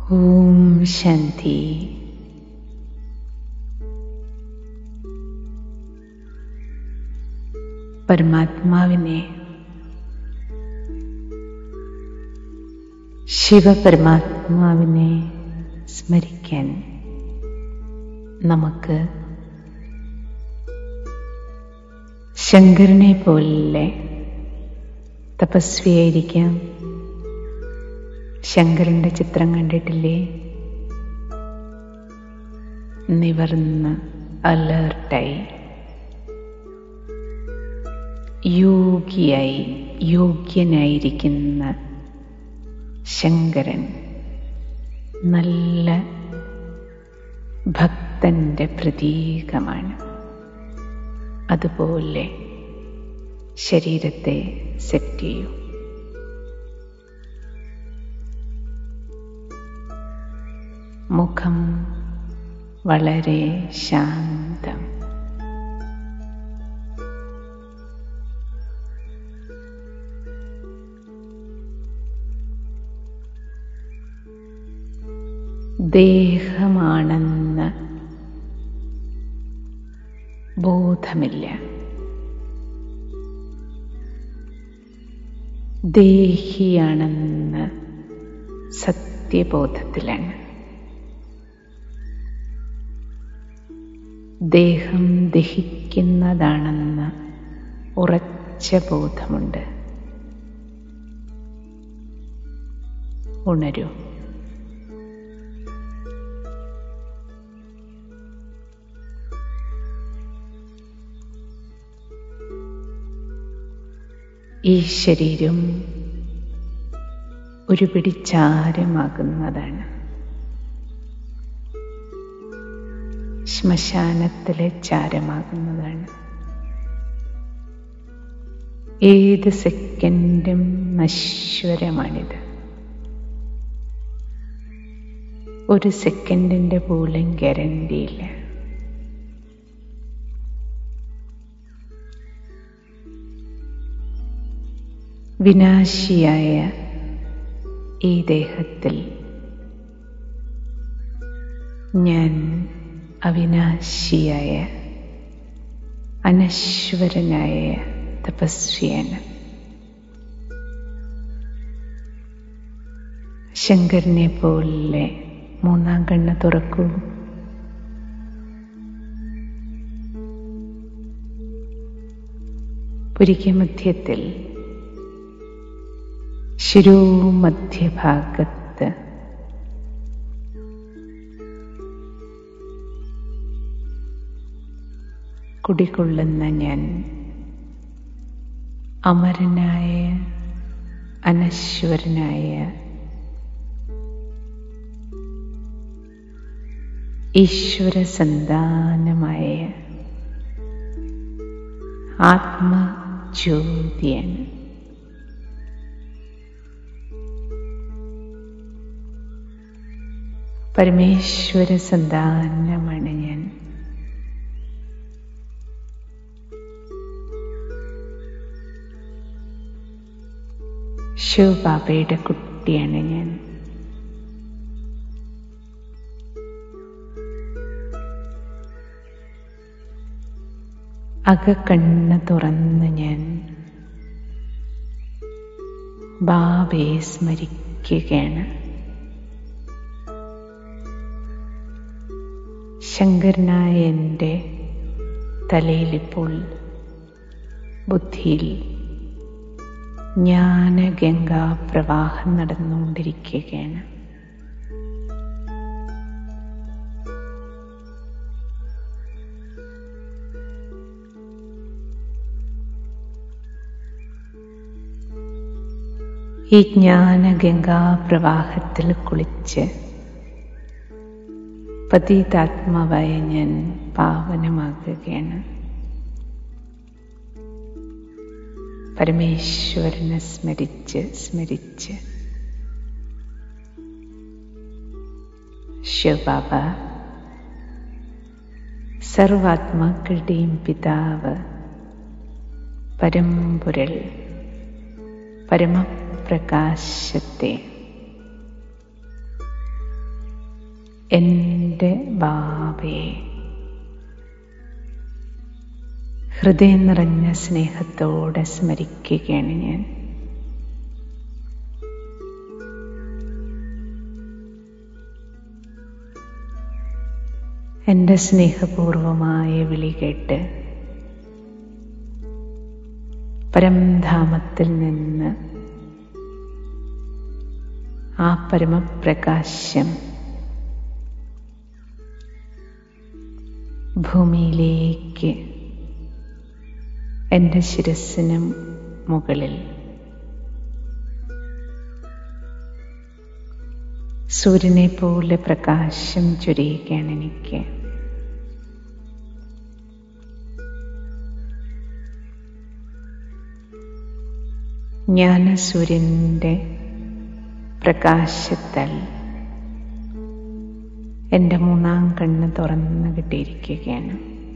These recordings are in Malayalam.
ഓം ശാന്തി പരമാത്മാവിനെ ശിവപരമാത്മാവിനെ സ്മരിക്കാൻ നമുക്ക് ശങ്കരനെ പോലെ തപസ്വിയായിരിക്കാം ശങ്കരന്റെ ചിത്രം കണ്ടിട്ടില്ലേ നിവർന്ന് അലേർട്ടായി യോഗിയായി യോഗ്യനായിരിക്കുന്ന ശങ്കരൻ നല്ല ഭക്തന്റെ പ്രതീകമാണ് അതുപോലെ ശരീരത്തെ സെറ്റ് ചെയ്യൂ മുഖം വളരെ ശാന്തം ദേഹമാണെന്ന് ബോധമില്ല ദേഹിയാണെന്ന് സത്യബോധത്തിലാണ് ദേഹം ദഹിക്കുന്നതാണെന്ന് ഉറച്ച ബോധമുണ്ട് ഉണരൂ ഈ ശരീരം ഒരു പിടിച്ചാരമാകുന്നതാണ് ശ്മശാനത്തിലെ ചാരമാകുന്നതാണ് ഏത് സെക്കൻഡും നശ്വരമാണിത് ഒരു സെക്കൻഡിൻ്റെ പോലും ഗ്യാരണ്ടിയില്ല വിനാശിയായ ഈ ദേഹത്തിൽ ഞാൻ അവിനാശിയായ അനശ്വരനായ തപസ്വിയാണ് ശങ്കരനെ പോലെ മൂന്നാം കണ്ണ് തുറക്കൂ പുരികമധ്യത്തിൽ ശിരോമധ്യഭാഗത്ത് കുടികൊള്ളുന്ന ഞാൻ അമരനായ അനശ്വരനായ ഈശ്വര സന്താനമായ ആത്മജ്യോതിയാണ് പരമേശ്വര സന്താനമാണ് ഞാൻ ശിവബാബയുടെ കുട്ടിയാണ് ഞാൻ അകക്കണ്ണ് തുറന്ന് ഞാൻ ബാബയെ സ്മരിക്കുകയാണ് ശങ്കരനായ എൻ്റെ തലയിലിപ്പോൾ ബുദ്ധിയിൽ ജ്ഞാനഗംഗാ പ്രവാഹം നടന്നുകൊണ്ടിരിക്കുകയാണ് ഈ ജ്ഞാനഗംഗാ പ്രവാഹത്തിൽ കുളിച്ച് പതിതാത്മാവായ ഞാൻ പാവനമാകുകയാണ് പരമേശ്വരനെ സ്മരിച്ച് സ്മരിച്ച് ശിവബാബ സർവാത്മാക്കളുടെയും പിതാവ് പരമ്പുരൾ പരമപ്രകാശത്തെ എൻ്റെ ബാബയെ ഹൃദയം നിറഞ്ഞ സ്നേഹത്തോടെ സ്മരിക്കുകയാണ് ഞാൻ എൻ്റെ സ്നേഹപൂർവമായ വിളി കേട്ട് പരംധാമത്തിൽ നിന്ന് ആ പരമപ്രകാശം ഭൂമിയിലേക്ക് എൻ്റെ ശിരസ്സിനും മുകളിൽ സൂര്യനെ പോലെ പ്രകാശം ചൊരിയുകയാണ് എനിക്ക് ജ്ഞാനസൂര്യൻ്റെ പ്രകാശത്താൽ എൻ്റെ മൂന്നാം കണ്ണ് തുറന്നു കിട്ടിയിരിക്കുകയാണ്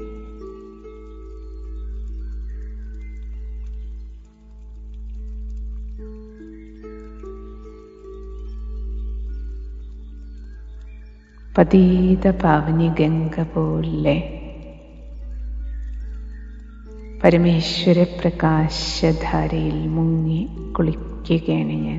പതീത പാവനി ഗംഗ പോലെ പരമേശ്വര പ്രകാശധാരയിൽ മുങ്ങി കുളിക്കുകയാണ് ഞാൻ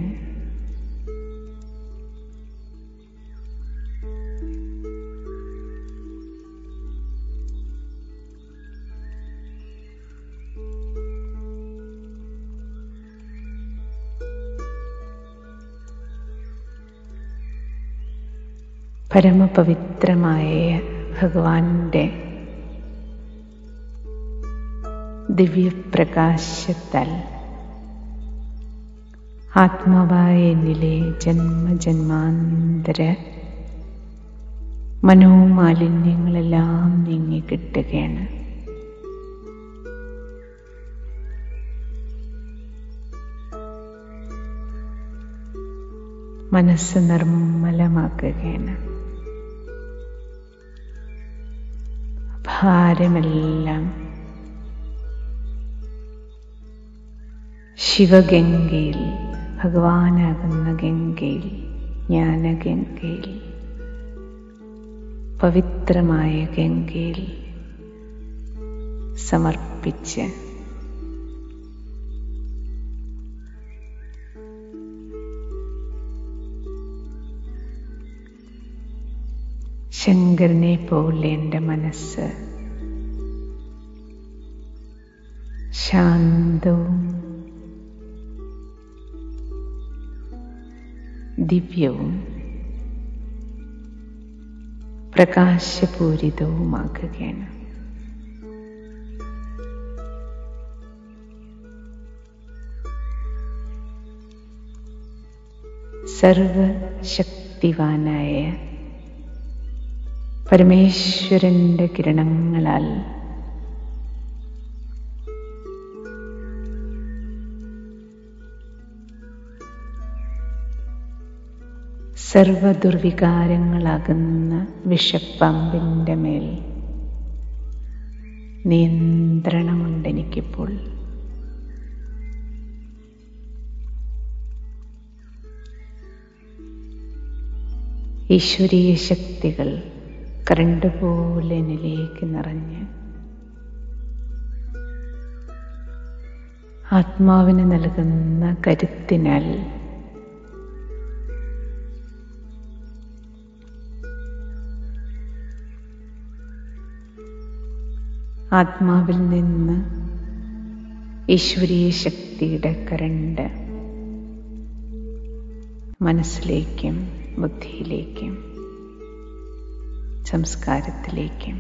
പരമപവിത്രമായ ഭഗവാന്റെ ദിവ്യപ്രകാശത്താൽ ആത്മാവായ എന്നിലെ ജന്മജന്മാന്തര മനോമാലിന്യങ്ങളെല്ലാം നീങ്ങിക്കിട്ടുകയാണ് മനസ്സ് നിർമ്മലമാക്കുകയാണ് ഭാരമെല്ലാം ശിവഗംഗയിൽ ഭഗവാനാകുന്ന ഗംഗയിൽ ജ്ഞാനഗംഗയിൽ പവിത്രമായ ഗംഗയിൽ സമർപ്പിച്ച് ശങ്കരനെ പോലെ എൻ്റെ മനസ്സ് ശാന്തവും ദിവ്യവും പ്രകാശപൂരിതവുമാക്കുകയാണ് സർവശക്തിവാനായ പരമേശ്വരന്റെ കിരണങ്ങളാൽ സർവദുർവികാരങ്ങളാകുന്ന വിഷപ്പമ്പിൻ്റെ മേൽ നിയന്ത്രണമുണ്ട് എനിക്കിപ്പോൾ ഈശ്വരീയ ശക്തികൾ കറണ്ട് പോലെ എന്നിലേക്ക് നിറഞ്ഞ് ആത്മാവിന് നൽകുന്ന കരുത്തിനാൽ ആത്മാവിൽ നിന്ന് ഈശ്വരീയ ശക്തിയുടെ കരണ്ട് മനസ്സിലേക്കും ബുദ്ധിയിലേക്കും സംസ്കാരത്തിലേക്കും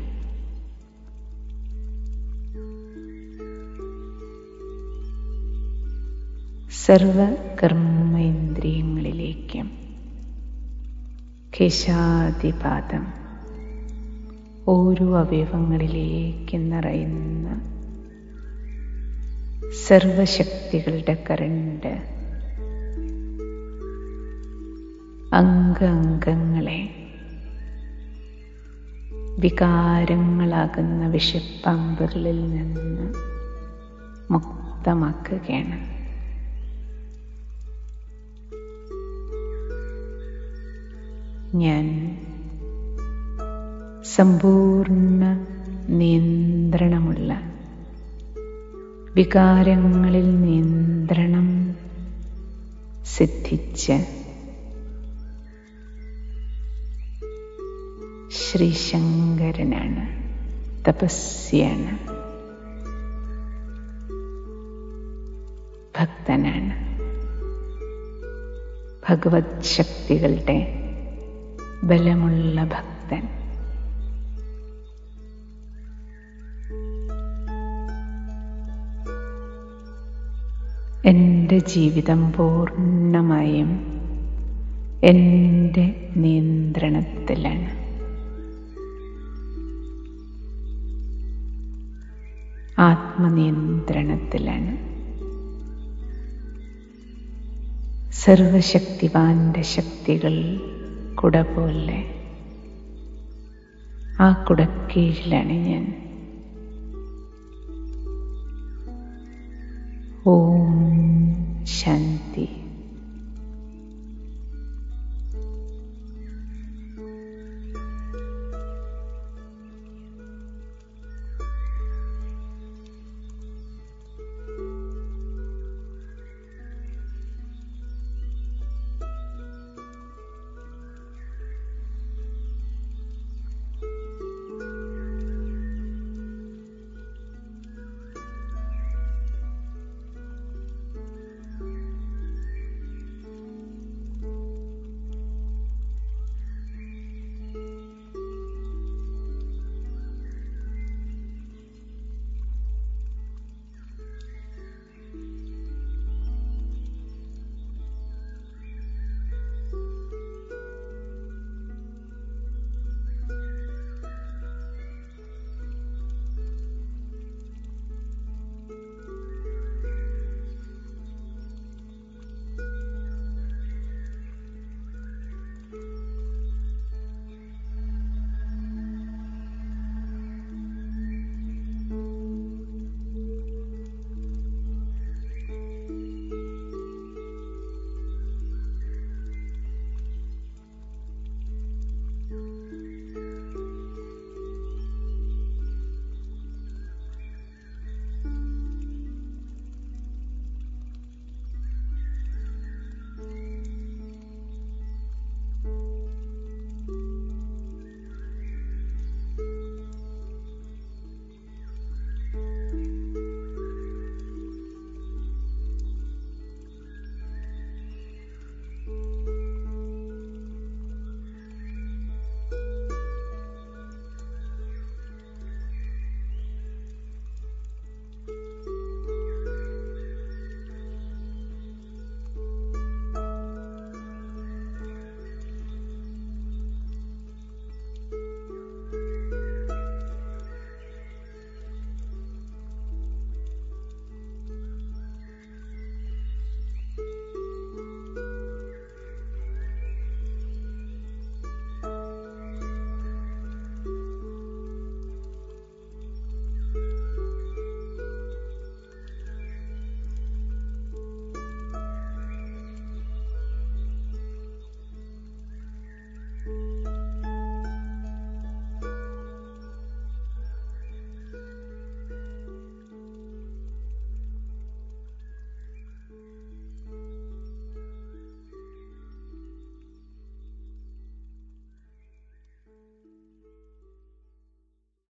സർവകർമ്മേന്ദ്രിയങ്ങളിലേക്കും കേശാദിപാദം ഓരോ അവയവങ്ങളിലേക്ക് നിറയുന്ന സർവശക്തികളുടെ കരണ്ട് അംഗ അംഗങ്ങളെ വികാരങ്ങളാകുന്ന വിഷപ്പമ്പുകളിൽ നിന്ന് മുക്തമാക്കുകയാണ് ഞാൻ സമ്പൂർണ്ണ നിയന്ത്രണമുള്ള വികാരങ്ങളിൽ നിയന്ത്രണം സിദ്ധിച്ച് ശ്രീശങ്കരനാണ് തപസ്യാണ് ഭക്തനാണ് ഭഗവത് ശക്തികളുടെ ബലമുള്ള ഭക്തൻ എൻ്റെ ജീവിതം പൂർണ്ണമായും എൻ്റെ നിയന്ത്രണത്തിലാണ് ആത്മനിയന്ത്രണത്തിലാണ് സർവശക്തിവാന്റെ ശക്തികൾ കുട പോലെ ആ കുടക്കീഴിലാണ് ഞാൻ ഓം